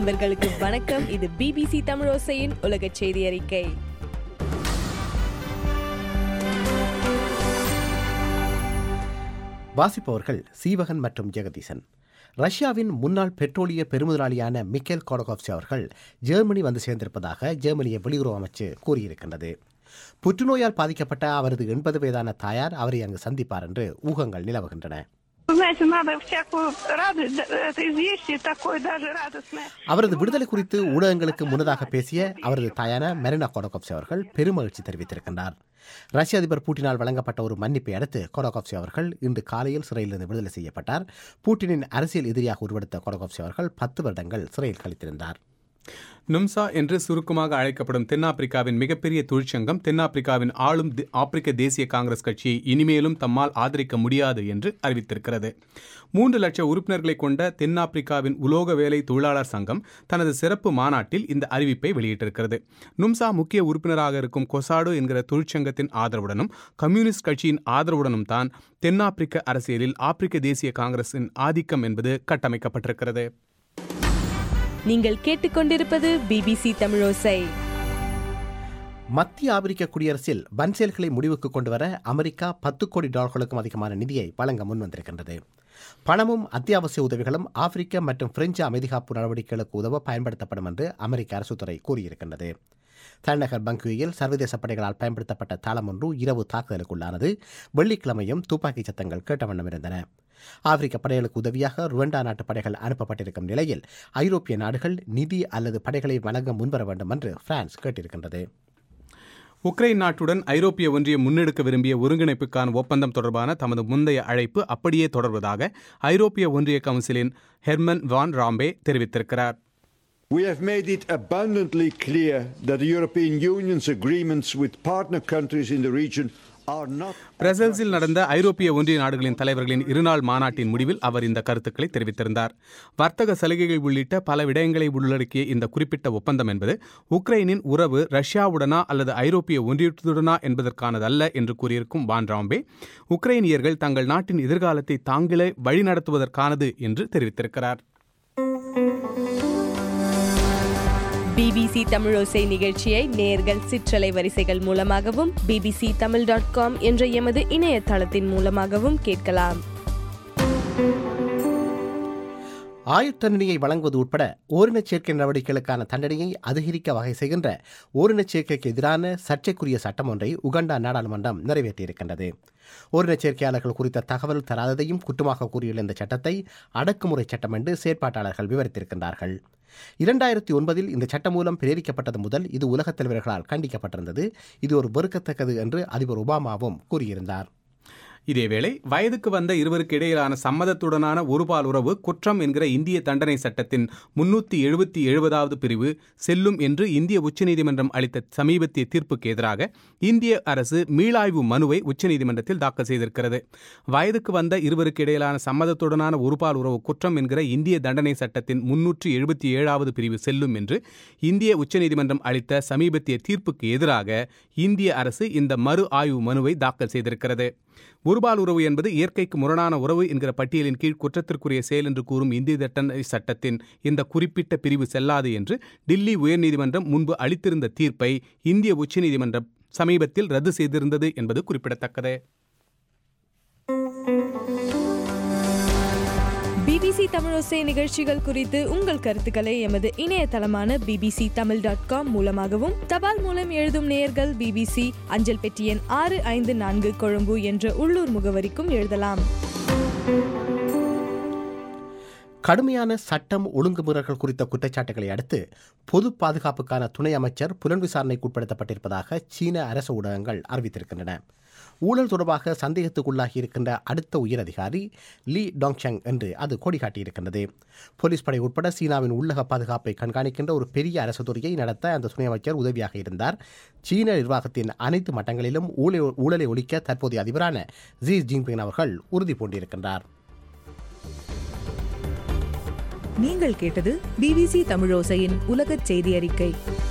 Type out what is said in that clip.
நண்பர்களுக்கு வணக்கம் இது பிபிசி தமிழோசையின் உலக செய்தி அறிக்கை வாசிப்பவர்கள் சீவகன் மற்றும் ஜெகதீசன் ரஷ்யாவின் முன்னாள் பெட்ரோலிய பெருமுதலாளியான மிக்கேல் கோடகோப்சி அவர்கள் ஜெர்மனி வந்து சேர்ந்திருப்பதாக ஜெர்மனிய வெளியுறவு அமைச்சு கூறியிருக்கின்றது புற்றுநோயால் பாதிக்கப்பட்ட அவரது எண்பது வயதான தாயார் அவரை அங்கு சந்திப்பார் என்று ஊகங்கள் நிலவுகின்றன Вы знаете, надо всякую радость, да, это известие такое даже радостное. அவரது விடுதலை குறித்து ஊடகங்களுக்கு முன்னதாக பேசிய அவரது தாயான மெரினா கோடகோப்சி அவர்கள் பெருமகிழ்ச்சி தெரிவித்திருக்கின்றார் ரஷ்ய அதிபர் பூட்டினால் வழங்கப்பட்ட ஒரு மன்னிப்பை அடுத்து கோடகோப்சி அவர்கள் இன்று காலையில் சிறையிலிருந்து விடுதலை செய்யப்பட்டார் பூட்டினின் அரசியல் எதிரியாக உருவெடுத்த கோடகோப்சி அவர்கள் பத்து வருடங்கள் சிறையில் கழித்திருந்தார் நும்சா என்று சுருக்கமாக அழைக்கப்படும் தென்னாப்பிரிக்காவின் மிகப்பெரிய தொழிற்சங்கம் தென்னாப்பிரிக்காவின் ஆளும் தி- ஆப்பிரிக்க தேசிய காங்கிரஸ் கட்சியை இனிமேலும் தம்மால் ஆதரிக்க முடியாது என்று அறிவித்திருக்கிறது மூன்று லட்சம் உறுப்பினர்களை கொண்ட தென்னாப்பிரிக்காவின் உலோக வேலை தொழிலாளர் சங்கம் தனது சிறப்பு மாநாட்டில் இந்த அறிவிப்பை வெளியிட்டிருக்கிறது நும்சா முக்கிய உறுப்பினராக இருக்கும் கொசாடோ என்கிற தொழிற்சங்கத்தின் ஆதரவுடனும் கம்யூனிஸ்ட் கட்சியின் ஆதரவுடனும் தான் தென்னாப்பிரிக்க அரசியலில் ஆப்பிரிக்க தேசிய காங்கிரசின் ஆதிக்கம் என்பது கட்டமைக்கப்பட்டிருக்கிறது நீங்கள் கேட்டுக்கொண்டிருப்பது பிபிசி தமிழோசை மத்திய ஆப்பிரிக்க குடியரசில் வன் செயல்களை முடிவுக்கு கொண்டுவர அமெரிக்கா பத்து கோடி டாலர்களுக்கும் அதிகமான நிதியை வழங்க முன்வந்திருக்கின்றது பணமும் அத்தியாவசிய உதவிகளும் ஆப்பிரிக்க மற்றும் பிரெஞ்சு அமைதிகாப்பு நடவடிக்கைகளுக்கு உதவ பயன்படுத்தப்படும் என்று அமெரிக்க அரசுத்துறை கூறியிருக்கின்றது தலைநகர் பங்குயில் சர்வதேச படைகளால் பயன்படுத்தப்பட்ட தளம் ஒன்று இரவு தாக்குதலுக்குள்ளானது வெள்ளிக்கிழமையும் துப்பாக்கிச் சத்தங்கள் கேட்ட வண்ணம் இருந்தன ஆப்பிரிக்க படைகளுக்கு உதவியாக ருவண்டா நாட்டு படைகள் அனுப்பப்பட்டிருக்கும் நிலையில் ஐரோப்பிய நாடுகள் நிதி அல்லது படைகளை வழங்க முன்வர வேண்டும் என்று பிரான்ஸ் கேட்டிருக்கின்றது உக்ரைன் நாட்டுடன் ஐரோப்பிய ஒன்றியம் முன்னெடுக்க விரும்பிய ஒருங்கிணைப்புக்கான ஒப்பந்தம் தொடர்பான தமது முந்தைய அழைப்பு அப்படியே தொடர்வதாக ஐரோப்பிய ஒன்றிய கவுன்சிலின் ஹெர்மன் வான் ராம்பே தெரிவித்திருக்கிறார் We have made it abundantly clear that the European Union's agreements with partner countries in the region are not. பிரசல்ஸில் நடந்த ஐரோப்பிய ஒன்றிய நாடுகளின் தலைவர்களின் இருநாள் மாநாட்டின் முடிவில் அவர் இந்த கருத்துக்களை தெரிவித்திருந்தார் வர்த்தக சலுகைகள் உள்ளிட்ட பல விடயங்களை உள்ளடக்கிய இந்த குறிப்பிட்ட ஒப்பந்தம் என்பது உக்ரைனின் உறவு ரஷ்யாவுடனா அல்லது ஐரோப்பிய ஒன்றியத்துடனா என்பதற்கானதல்ல என்று கூறியிருக்கும் வான் ராம்பே உக்ரைனியர்கள் தங்கள் நாட்டின் எதிர்காலத்தை தாங்களே வழிநடத்துவதற்கானது என்று தெரிவித்திருக்கிறார் பிபிசி தமிழோசை நிகழ்ச்சியை நேர்கள் சிற்றலை வரிசைகள் மூலமாகவும் பிபிசி தமிழ் டாட் காம் என்ற எமது இணையதளத்தின் மூலமாகவும் கேட்கலாம் ஆயுட் தண்டனையை வழங்குவது உட்பட ஓரினச் சேர்க்கை நடவடிக்கைகளுக்கான தண்டனையை அதிகரிக்க வகை செய்கின்ற ஓரினச் சேர்க்கைக்கு எதிரான சர்ச்சைக்குரிய சட்டம் ஒன்றை உகண்டா நாடாளுமன்றம் நிறைவேற்றியிருக்கின்றது ஓரினச் சேர்க்கையாளர்கள் குறித்த தகவல் தராததையும் குற்றமாக கூறியுள்ள இந்த சட்டத்தை அடக்குமுறை சட்டம் என்று செயற்பாட்டாளர்கள் விவரித்திருக்கின்றார்கள் இரண்டாயிரத்தி ஒன்பதில் இந்த சட்டம் மூலம் பிரேரிக்கப்பட்டது முதல் இது உலகத் தலைவர்களால் கண்டிக்கப்பட்டிருந்தது இது ஒரு வெறுக்கத்தக்கது என்று அதிபர் ஒபாமாவும் கூறியிருந்தார் இதேவேளை வயதுக்கு வந்த இருவருக்கு இடையிலான சம்மதத்துடனான ஒருபால் உறவு குற்றம் என்கிற இந்திய தண்டனை சட்டத்தின் முன்னூத்தி எழுபத்தி எழுபதாவது பிரிவு செல்லும் என்று இந்திய உச்சநீதிமன்றம் அளித்த சமீபத்திய தீர்ப்புக்கு எதிராக இந்திய அரசு மீளாய்வு மனுவை உச்சநீதிமன்றத்தில் தாக்கல் செய்திருக்கிறது வயதுக்கு வந்த இருவருக்கு இடையிலான சம்மதத்துடனான ஒருபால் உறவு குற்றம் என்கிற இந்திய தண்டனை சட்டத்தின் முன்னூற்றி எழுபத்தி ஏழாவது பிரிவு செல்லும் என்று இந்திய உச்சநீதிமன்றம் அளித்த சமீபத்திய தீர்ப்புக்கு எதிராக இந்திய அரசு இந்த மறு ஆய்வு மனுவை தாக்கல் செய்திருக்கிறது ஒருபால் உறவு என்பது இயற்கைக்கு முரணான உறவு என்கிற பட்டியலின் கீழ் குற்றத்திற்குரிய செயல் என்று கூறும் இந்திய தண்டனை சட்டத்தின் இந்த குறிப்பிட்ட பிரிவு செல்லாது என்று டில்லி உயர்நீதிமன்றம் முன்பு அளித்திருந்த தீர்ப்பை இந்திய உச்சநீதிமன்றம் சமீபத்தில் ரத்து செய்திருந்தது என்பது குறிப்பிடத்தக்கது பிபிசி தமிழோசை நிகழ்ச்சிகள் குறித்து உங்கள் கருத்துக்களை எமது இணையதளமான பிபிசி தமிழ் டாட் காம் மூலமாகவும் தபால் மூலம் எழுதும் நேயர்கள் பிபிசி அஞ்சல் பெட்டி எண் ஆறு ஐந்து நான்கு கொழும்பு என்ற உள்ளூர் முகவரிக்கும் எழுதலாம் கடுமையான சட்டம் ஒழுங்குமுறைகள் குறித்த குற்றச்சாட்டுகளை அடுத்து பொது பாதுகாப்புக்கான துணை அமைச்சர் புலன் விசாரணைக்கு உட்படுத்தப்பட்டிருப்பதாக சீன அரசு ஊடகங்கள் அறிவித்திருக்கின்றன ஊழல் தொடர்பாக சந்தேகத்துக்குள்ளாகி இருக்கின்ற அடுத்த உயரதிகாரி லீ டாங்சங் என்று அது கோடி காட்டியிருக்கின்றது போலீஸ் படை உட்பட சீனாவின் உள்ளக பாதுகாப்பை கண்காணிக்கின்ற ஒரு பெரிய அரசு துறையை நடத்த அந்த துணை அமைச்சர் உதவியாக இருந்தார் சீன நிர்வாகத்தின் அனைத்து மட்டங்களிலும் ஊழல் ஊழலை ஒழிக்க தற்போதைய அதிபரான ஜி ஜின்பிங் அவர்கள் உறுதி பூண்டிருக்கின்றார் நீங்கள் கேட்டது பிபிசி தமிழோசையின் உலகச் செய்தி அறிக்கை